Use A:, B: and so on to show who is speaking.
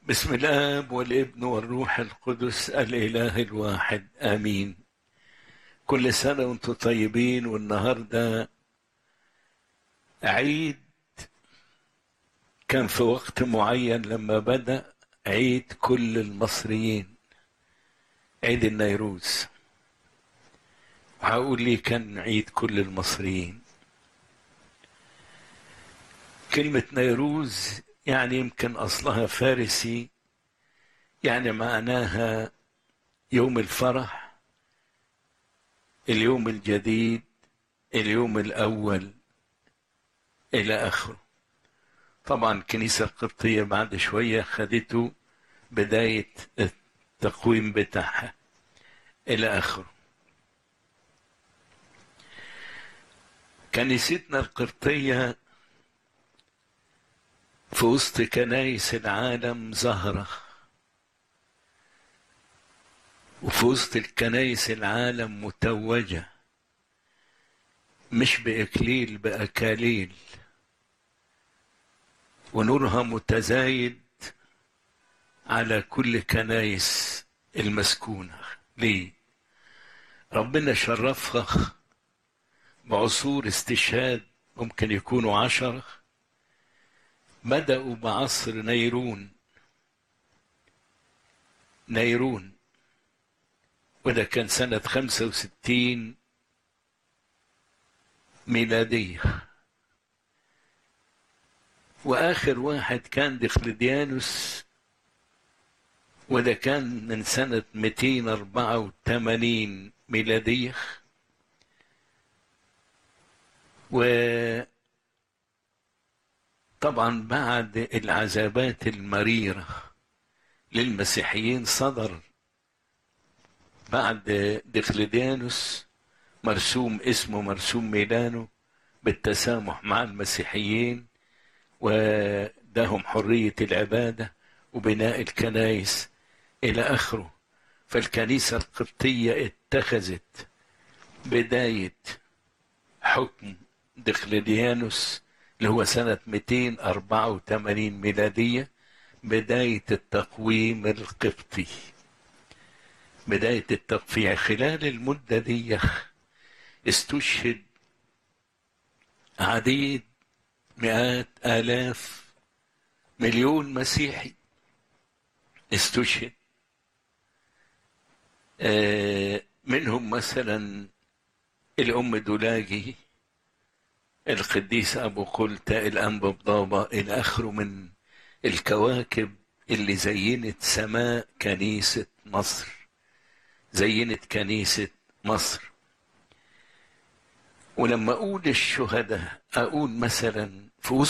A: بسم الاب والابن والروح القدس الاله الواحد امين كل سنه وانتم طيبين والنهارده عيد كان في وقت معين لما بدا عيد كل المصريين عيد النيروز وهقول لي كان عيد كل المصريين كلمة نيروز يعني يمكن أصلها فارسي يعني معناها يوم الفرح اليوم الجديد اليوم الأول إلى آخره طبعا الكنيسة القبطية بعد شوية خدته بداية التقويم بتاعها إلى آخره كنيستنا القبطية في وسط كنايس العالم زهرة وفي وسط الكنايس العالم متوجة مش بإكليل بأكاليل ونورها متزايد على كل كنايس المسكونة ليه؟ ربنا شرفها بعصور استشهاد ممكن يكونوا عشرة بدأوا بعصر نيرون نيرون وده كان سنة خمسة وستين ميلادية وآخر واحد كان دقلديانوس وده كان من سنة 284 ميلادية و طبعا بعد العذابات المريرة للمسيحيين صدر بعد دقلديانوس مرسوم اسمه مرسوم ميلانو بالتسامح مع المسيحيين وداهم حرية العبادة وبناء الكنائس إلى آخره فالكنيسة القبطية اتخذت بداية حكم دقلديانوس اللي هو سنة 284 ميلادية بداية التقويم القبطي بداية التقويم خلال المدة دي استشهد عديد مئات آلاف مليون مسيحي استشهد منهم مثلا الأم دولاجي القديس أبو قلتة الأنبا بضابة إلى آخره من الكواكب اللي زينت سماء كنيسة مصر زينت كنيسة مصر ولما أقول الشهداء أقول مثلا في